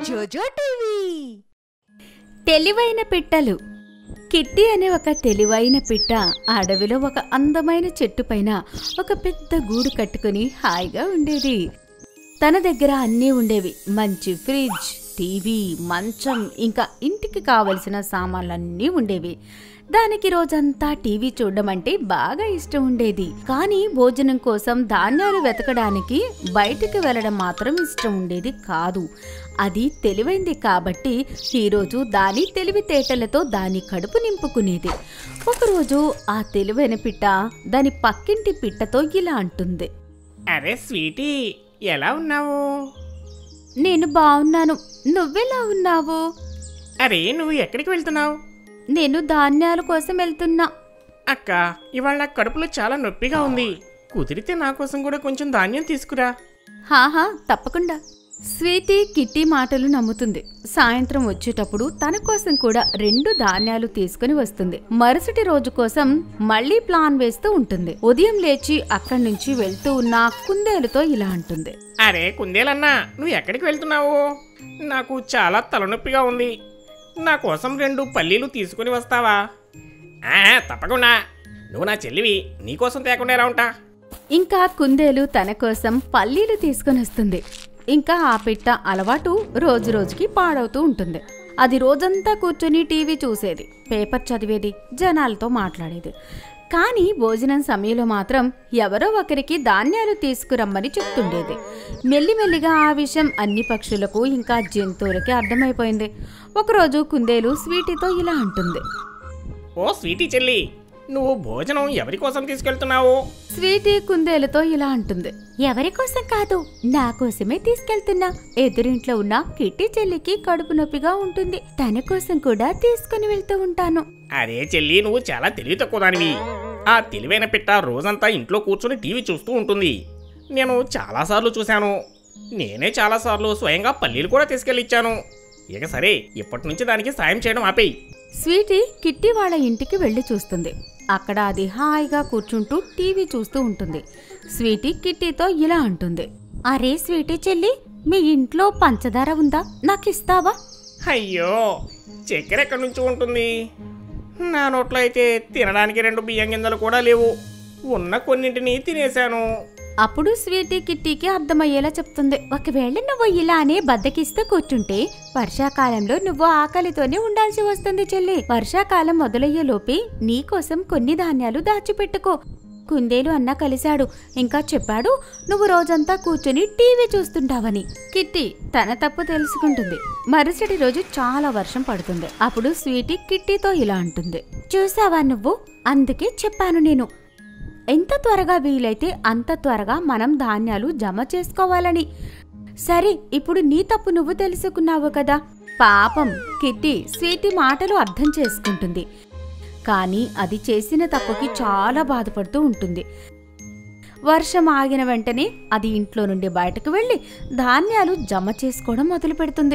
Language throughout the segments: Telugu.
జోజో టీవీ తెలివైన పిట్టలు కిట్టి అనే ఒక తెలివైన పిట్ట అడవిలో ఒక అందమైన చెట్టు పైన ఒక పెద్ద గూడు కట్టుకుని హాయిగా ఉండేది తన దగ్గర అన్నీ ఉండేవి మంచి ఫ్రిడ్జ్ టీవీ మంచం ఇంకా ఇంటికి కావలసిన సామాన్లన్నీ ఉండేవి దానికి రోజంతా టీవీ చూడడం అంటే బాగా ఇష్టం ఉండేది కానీ భోజనం కోసం ధాన్యాలు వెతకడానికి బయటికి వెళ్ళడం మాత్రం ఇష్టం ఉండేది కాదు అది తెలివైంది కాబట్టి ఈరోజు దాని తెలివితేటలతో దాని కడుపు నింపుకునేది ఒకరోజు ఆ తెలివైన పిట్ట దాని పక్కింటి పిట్టతో ఇలా అంటుంది అరే స్వీటీ ఎలా ఉన్నావు నేను బాగున్నాను నువ్వెలా ఉన్నావు అరే నువ్వు ఎక్కడికి వెళ్తున్నావు నేను ధాన్యాల కోసం వెళ్తున్నా అక్క ఇవాళ నా కడుపులో చాలా నొప్పిగా ఉంది కుదిరితే నా కోసం కూడా కొంచెం ధాన్యం తీసుకురా హాహా తప్పకుండా స్వీటీ కిట్టి మాటలు నమ్ముతుంది సాయంత్రం వచ్చేటప్పుడు తన కోసం కూడా రెండు ధాన్యాలు తీసుకుని వస్తుంది మరుసటి రోజు కోసం మళ్ళీ ప్లాన్ వేస్తూ ఉంటుంది ఉదయం లేచి అక్కడి నుంచి వెళ్తూ ఉన్న కుందేలుతో ఇలా అంటుంది అరే కుందేలన్నా నువ్వు ఎక్కడికి వెళ్తున్నావు నాకు చాలా తలనొప్పిగా ఉంది నా కోసం రెండు పల్లీలు తీసుకుని వస్తావా ఆ, తప్పకుండా నువ్వు నా చెల్లివి నీకోసం తేకుండా ఎలా ఉంటా ఇంకా కుందేలు తన కోసం పల్లీలు తీసుకుని వస్తుంది ఇంకా ఆ పిట్ట అలవాటు రోజు రోజుకి పాడవుతూ ఉంటుంది అది రోజంతా కూర్చుని టీవీ చూసేది పేపర్ చదివేది జనాలతో మాట్లాడేది కానీ భోజనం సమయంలో మాత్రం ఎవరో ఒకరికి ధాన్యాలు తీసుకురమ్మని చెప్తుండేది మెల్లిమెల్లిగా ఆ విషయం అన్ని పక్షులకు ఇంకా జంతువులకి అర్థమైపోయింది ఒకరోజు కుందేలు స్వీటీతో ఇలా అంటుంది ఓ స్వీటీ చెల్లి నువ్వు భోజనం ఎవరి కోసం తీసుకెళ్తున్నావు స్వీటీ కుందేలుతో ఇలా అంటుంది ఎవరి కోసం కాదు నా కోసమే తీసుకెళ్తున్నా ఎదురింట్లో ఉన్న కిట్టి చెల్లికి కడుపు నొప్పిగా ఉంటుంది తన కోసం కూడా తీసుకుని వెళ్తూ ఉంటాను అరే చెల్లి నువ్వు చాలా తెలివి తక్కువ దానివి ఆ తెలివైన పిట్ట రోజంతా ఇంట్లో కూర్చొని టీవీ చూస్తూ ఉంటుంది నేను చాలాసార్లు చూశాను నేనే చాలాసార్లు స్వయంగా పల్లీలు కూడా తీసుకెళ్ళిచ్చాను ఇక సరే ఇప్పటి నుంచి దానికి సాయం చేయడం ఆపేయి స్వీటీ కిట్టి వాళ్ళ ఇంటికి వెళ్లి చూస్తుంది అక్కడ అది హాయిగా కూర్చుంటూ టీవీ చూస్తూ ఉంటుంది స్వీటీ కిట్టితో ఇలా అంటుంది అరే స్వీటీ చెల్లి మీ ఇంట్లో పంచదార ఉందా నాకు ఇస్తావా అయ్యో చక్కెర ఎక్కడి నుంచి ఉంటుంది నా నోట్లో అయితే తినడానికి రెండు బియ్యం గింజలు కూడా లేవు ఉన్న కొన్నింటిని తినేశాను అప్పుడు స్వీటీ కిట్టీకి అర్థమయ్యేలా చెప్తుంది ఒకవేళ నువ్వు ఇలానే బద్దకిస్తూ కూర్చుంటే వర్షాకాలంలో నువ్వు ఆకలితోనే ఉండాల్సి వస్తుంది చెల్లి వర్షాకాలం మొదలయ్యే లోపే నీకోసం కొన్ని ధాన్యాలు దాచిపెట్టుకో కుందేలు అన్న కలిశాడు ఇంకా చెప్పాడు నువ్వు రోజంతా కూర్చుని టీవీ చూస్తుంటావని కిట్టి తన తప్పు తెలుసుకుంటుంది మరుసటి రోజు చాలా వర్షం పడుతుంది అప్పుడు స్వీటీ కిట్టీతో ఇలా అంటుంది చూసావా నువ్వు అందుకే చెప్పాను నేను ఎంత త్వరగా వీలైతే అంత త్వరగా మనం ధాన్యాలు జమ చేసుకోవాలని సరే ఇప్పుడు నీ తప్పు నువ్వు తెలుసుకున్నావు కదా పాపం కిట్టి స్వీటీ మాటలు అర్థం చేసుకుంటుంది కానీ అది చేసిన తప్పుకి చాలా బాధపడుతూ ఉంటుంది వర్షం ఆగిన వెంటనే అది ఇంట్లో నుండి బయటకు వెళ్ళి ధాన్యాలు జమ చేసుకోవడం మొదలు పెడుతుంది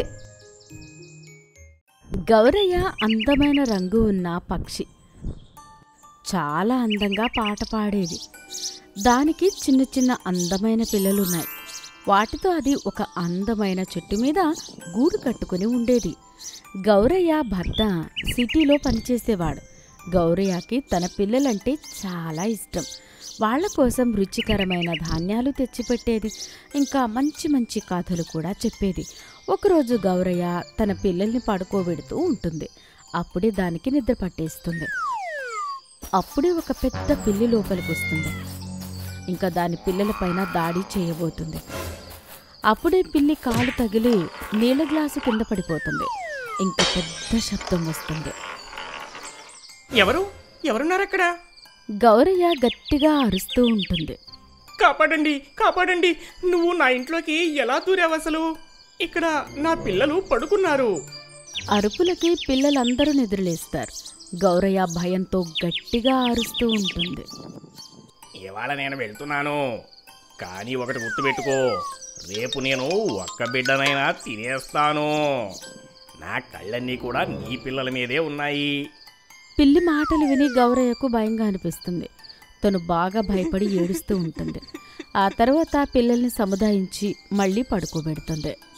గౌరయ్య అందమైన రంగు ఉన్న పక్షి చాలా అందంగా పాట పాడేది దానికి చిన్న చిన్న అందమైన పిల్లలున్నాయి వాటితో అది ఒక అందమైన చెట్టు మీద గూడు కట్టుకుని ఉండేది గౌరయ్య భర్త సిటీలో పనిచేసేవాడు గౌరయ్యకి తన పిల్లలంటే చాలా ఇష్టం వాళ్ళ కోసం రుచికరమైన ధాన్యాలు తెచ్చిపెట్టేది ఇంకా మంచి మంచి కథలు కూడా చెప్పేది ఒకరోజు గౌరయ్య తన పిల్లల్ని పడుకోబెడుతూ ఉంటుంది అప్పుడే దానికి నిద్ర పట్టేస్తుంది అప్పుడే ఒక పెద్ద పిల్లి లోపలికి వస్తుంది ఇంకా దాని పిల్లలపైన దాడి చేయబోతుంది అప్పుడే పిల్లి కాలు తగిలి నీళ్ళ గ్లాసు కింద పడిపోతుంది ఇంకా పెద్ద శబ్దం వస్తుంది ఎవరు ఎవరున్నారు అక్కడ గౌరయ్య గట్టిగా అరుస్తూ ఉంటుంది కాపాడండి కాపాడండి నువ్వు నా ఇంట్లోకి ఎలా దూరావు అసలు ఇక్కడ నా పిల్లలు పడుకున్నారు అరుపులకి పిల్లలందరూ నిద్రలేస్తారు గౌరయ్య భయంతో గట్టిగా అరుస్తూ ఉంటుంది ఇవాళ నేను వెళ్తున్నాను కానీ ఒకటి గుర్తుపెట్టుకో రేపు నేను ఒక్క బిడ్డనైనా తినేస్తాను నా కళ్ళన్నీ కూడా నీ పిల్లల మీదే ఉన్నాయి పిల్లి మాటలు విని గౌరయ్యకు భయంగా అనిపిస్తుంది తను బాగా భయపడి ఏడుస్తూ ఉంటుంది ఆ తర్వాత పిల్లల్ని సముదాయించి మళ్ళీ పడుకోబెడుతుంది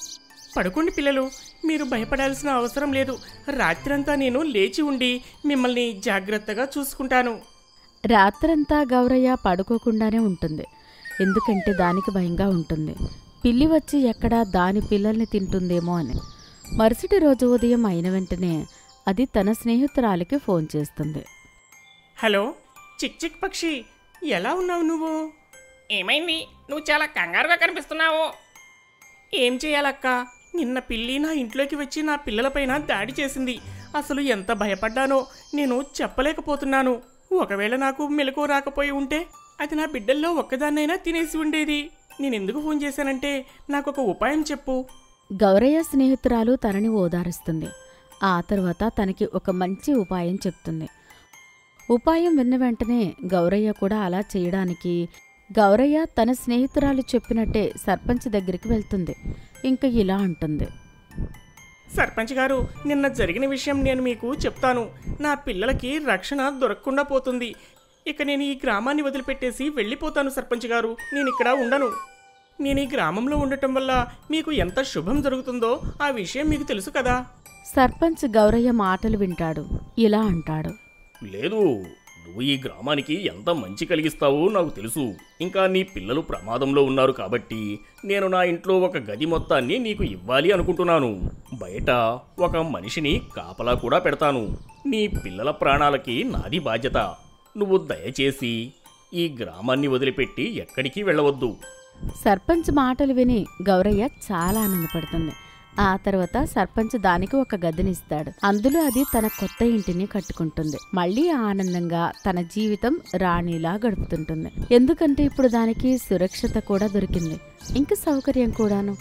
పడుకోండి పిల్లలు మీరు భయపడాల్సిన అవసరం లేదు రాత్రంతా నేను లేచి ఉండి మిమ్మల్ని జాగ్రత్తగా చూసుకుంటాను రాత్రంతా గౌరయ్య పడుకోకుండానే ఉంటుంది ఎందుకంటే దానికి భయంగా ఉంటుంది పిల్లి వచ్చి ఎక్కడ దాని పిల్లల్ని తింటుందేమో అని మరుసటి రోజు ఉదయం అయిన వెంటనే అది తన స్నేహితురాలికి ఫోన్ చేస్తుంది హలో చిక్ చిక్ పక్షి ఎలా ఉన్నావు నువ్వు ఏమైంది నువ్వు చాలా కంగారుగా కనిపిస్తున్నావు ఏం చేయాలక్క నిన్న పిల్లి నా ఇంట్లోకి వచ్చి నా పిల్లలపైన దాడి చేసింది అసలు ఎంత భయపడ్డానో నేను చెప్పలేకపోతున్నాను ఒకవేళ నాకు మెలకు రాకపోయి ఉంటే అది నా బిడ్డల్లో ఒక్కదాన్నైనా తినేసి ఉండేది నేను ఎందుకు ఫోన్ చేశానంటే నాకు ఒక ఉపాయం చెప్పు గౌరయ్య స్నేహితురాలు తనని ఓదారుస్తుంది ఆ తర్వాత తనకి ఒక మంచి ఉపాయం చెప్తుంది ఉపాయం విన్న వెంటనే గౌరయ్య కూడా అలా చేయడానికి గౌరయ్య తన స్నేహితురాలు చెప్పినట్టే సర్పంచ్ దగ్గరికి వెళ్తుంది ఇంకా ఇలా అంటుంది సర్పంచ్ గారు నిన్న జరిగిన విషయం నేను మీకు చెప్తాను నా పిల్లలకి రక్షణ దొరకకుండా పోతుంది ఇక నేను ఈ గ్రామాన్ని వదిలిపెట్టేసి వెళ్ళిపోతాను సర్పంచ్ గారు నేను ఇక్కడ ఉండను నేను ఈ గ్రామంలో ఉండటం వల్ల మీకు ఎంత శుభం జరుగుతుందో ఆ విషయం మీకు తెలుసు కదా సర్పంచ్ గౌరయ్య మాటలు వింటాడు ఇలా అంటాడు లేదు నువ్వు ఈ గ్రామానికి ఎంత మంచి కలిగిస్తావో నాకు తెలుసు ఇంకా నీ పిల్లలు ప్రమాదంలో ఉన్నారు కాబట్టి నేను నా ఇంట్లో ఒక గది మొత్తాన్ని నీకు ఇవ్వాలి అనుకుంటున్నాను బయట ఒక మనిషిని కాపలా కూడా పెడతాను నీ పిల్లల ప్రాణాలకి నాది బాధ్యత నువ్వు దయచేసి ఈ గ్రామాన్ని వదిలిపెట్టి ఎక్కడికి వెళ్ళవద్దు సర్పంచ్ మాటలు విని గౌరయ్య చాలా ఆనందపడుతుంది ఆ తర్వాత సర్పంచ్ దానికి ఒక గదినిస్తాడు అందులో అది తన కొత్త ఇంటిని కట్టుకుంటుంది మళ్ళీ ఆనందంగా తన జీవితం రాణిలా గడుపుతుంటుంది ఎందుకంటే ఇప్పుడు దానికి సురక్షత కూడా దొరికింది ఇంక సౌకర్యం కూడాను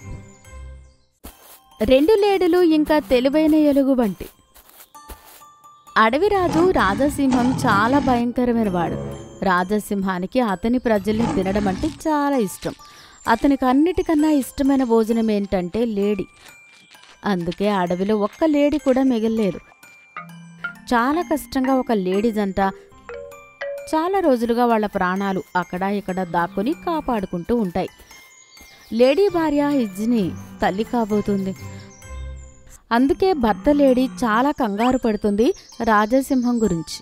రెండు లేడులు ఇంకా తెలివైన ఎలుగుబంటి అడవిరాజు రాజసింహం చాలా భయంకరమైన వాడు రాజసింహానికి అతని ప్రజల్ని తినడం అంటే చాలా ఇష్టం అతనికి అన్నిటికన్నా ఇష్టమైన భోజనం ఏంటంటే లేడి అందుకే అడవిలో ఒక్క లేడి కూడా మిగల్లేదు చాలా కష్టంగా ఒక లేడీ జంట చాలా రోజులుగా వాళ్ళ ప్రాణాలు అక్కడ ఇక్కడ దాక్కుని కాపాడుకుంటూ ఉంటాయి లేడీ భార్య హిజ్ని తల్లి కాబోతుంది అందుకే భర్త లేడీ చాలా కంగారు పడుతుంది రాజసింహం గురించి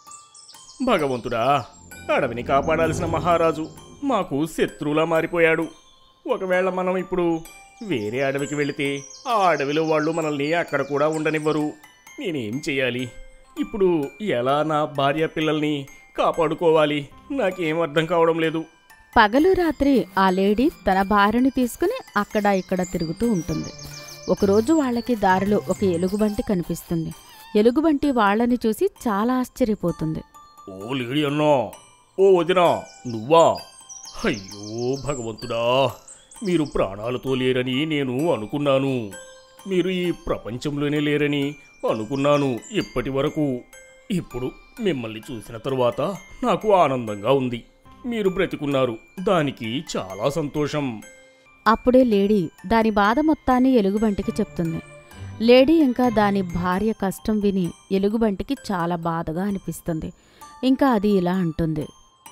భగవంతుడా అడవిని కాపాడాల్సిన మహారాజు మాకు శత్రువులా మారిపోయాడు ఒకవేళ మనం ఇప్పుడు వేరే అడవికి వెళితే ఆ అడవిలో వాళ్ళు మనల్ని అక్కడ కూడా ఉండనివ్వరు నేనేం చేయాలి ఇప్పుడు ఎలా నా భార్య పిల్లల్ని కాపాడుకోవాలి నాకేం అర్థం కావడం లేదు పగలు రాత్రి ఆ లేడీ తన భార్యని తీసుకుని అక్కడ ఇక్కడ తిరుగుతూ ఉంటుంది ఒకరోజు వాళ్ళకి దారిలో ఒక ఎలుగుబంటి కనిపిస్తుంది ఎలుగుబంటి వాళ్ళని చూసి చాలా ఆశ్చర్యపోతుంది ఓ లేడి అన్నా ఓ వదినా నువ్వా అయ్యో భగవంతుడా మీరు ప్రాణాలతో లేరని నేను అనుకున్నాను మీరు ఈ ప్రపంచంలోనే లేరని అనుకున్నాను ఇప్పటి వరకు ఇప్పుడు మిమ్మల్ని చూసిన తరువాత నాకు ఆనందంగా ఉంది మీరు బ్రతికున్నారు దానికి చాలా సంతోషం అప్పుడే లేడీ దాని బాధ మొత్తాన్ని ఎలుగుబంటికి చెప్తుంది లేడీ ఇంకా దాని భార్య కష్టం విని ఎలుగుబంటికి చాలా బాధగా అనిపిస్తుంది ఇంకా అది ఇలా అంటుంది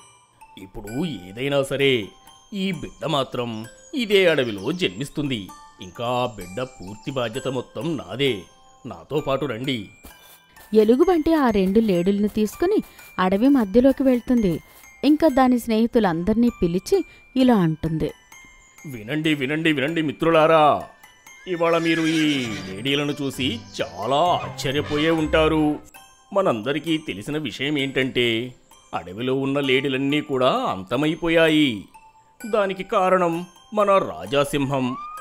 ఇప్పుడు ఏదైనా సరే ఈ బిడ్డ మాత్రం ఇదే అడవిలో జన్మిస్తుంది ఇంకా ఆ బిడ్డ పూర్తి బాధ్యత మొత్తం నాదే నాతో పాటు రండి ఎలుగుబంటి ఆ రెండు లేడుల్ని తీసుకుని అడవి మధ్యలోకి వెళ్తుంది ఇంకా దాని స్నేహితులందర్నీ పిలిచి ఇలా అంటుంది వినండి వినండి వినండి మిత్రులారా ఇవాళ మీరు ఈ లేడీలను చూసి చాలా ఆశ్చర్యపోయే ఉంటారు మనందరికీ తెలిసిన విషయం ఏంటంటే అడవిలో ఉన్న లేడీలన్నీ కూడా అంతమైపోయాయి దానికి కారణం మన రాజాసింహం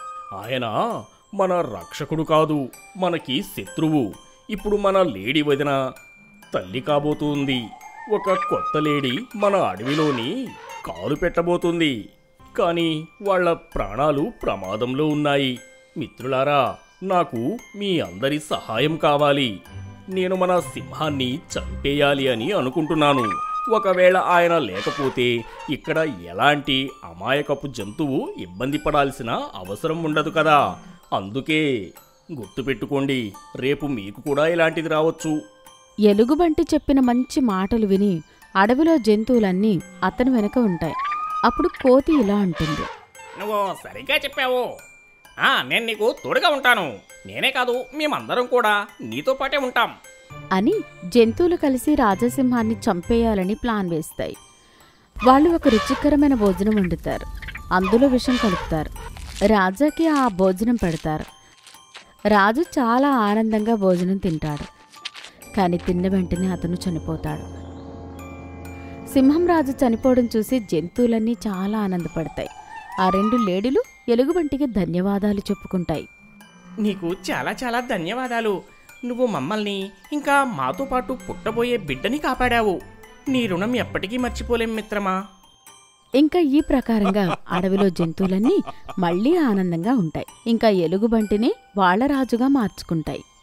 ఆయన మన రక్షకుడు కాదు మనకి శత్రువు ఇప్పుడు మన లేడీ వదిన తల్లి కాబోతుంది ఒక కొత్త లేడీ మన అడవిలోని కాలు పెట్టబోతుంది కానీ వాళ్ళ ప్రాణాలు ప్రమాదంలో ఉన్నాయి మిత్రులారా నాకు మీ అందరి సహాయం కావాలి నేను మన సింహాన్ని చంపేయాలి అని అనుకుంటున్నాను ఒకవేళ ఆయన లేకపోతే ఇక్కడ ఎలాంటి అమాయకపు జంతువు ఇబ్బంది పడాల్సిన అవసరం ఉండదు కదా అందుకే గుర్తుపెట్టుకోండి రేపు మీకు కూడా ఇలాంటిది రావచ్చు ఎలుగుబంటి చెప్పిన మంచి మాటలు విని అడవిలో జంతువులన్నీ అతని వెనక ఉంటాయి అప్పుడు కోతి ఇలా అంటుంది నువ్వు సరిగ్గా చెప్పావు ఆ నేను నీకు తోడుగా ఉంటాను నేనే కాదు మేమందరం కూడా నీతో పాటే ఉంటాం అని జంతువులు కలిసి రాజసింహాన్ని చంపేయాలని ప్లాన్ వేస్తాయి వాళ్ళు ఒక రుచికరమైన భోజనం వండుతారు అందులో విషం కలుపుతారు రాజాకి ఆ భోజనం పెడతారు రాజు చాలా ఆనందంగా భోజనం తింటాడు కానీ తిన్న వెంటనే అతను చనిపోతాడు సింహం రాజు చనిపోవడం చూసి జంతువులన్నీ చాలా ఆనందపడతాయి ఆ రెండు లేడీలు ఎలుగుబంటికి ధన్యవాదాలు చెప్పుకుంటాయి నీకు చాలా చాలా ధన్యవాదాలు నువ్వు మమ్మల్ని ఇంకా మాతో పాటు పుట్టబోయే బిడ్డని కాపాడావు నీ రుణం ఎప్పటికీ మర్చిపోలేం మిత్రమా ఇంకా ఈ ప్రకారంగా అడవిలో జంతువులన్నీ మళ్ళీ ఆనందంగా ఉంటాయి ఇంకా ఎలుగుబంటిని వాళ్ళ రాజుగా మార్చుకుంటాయి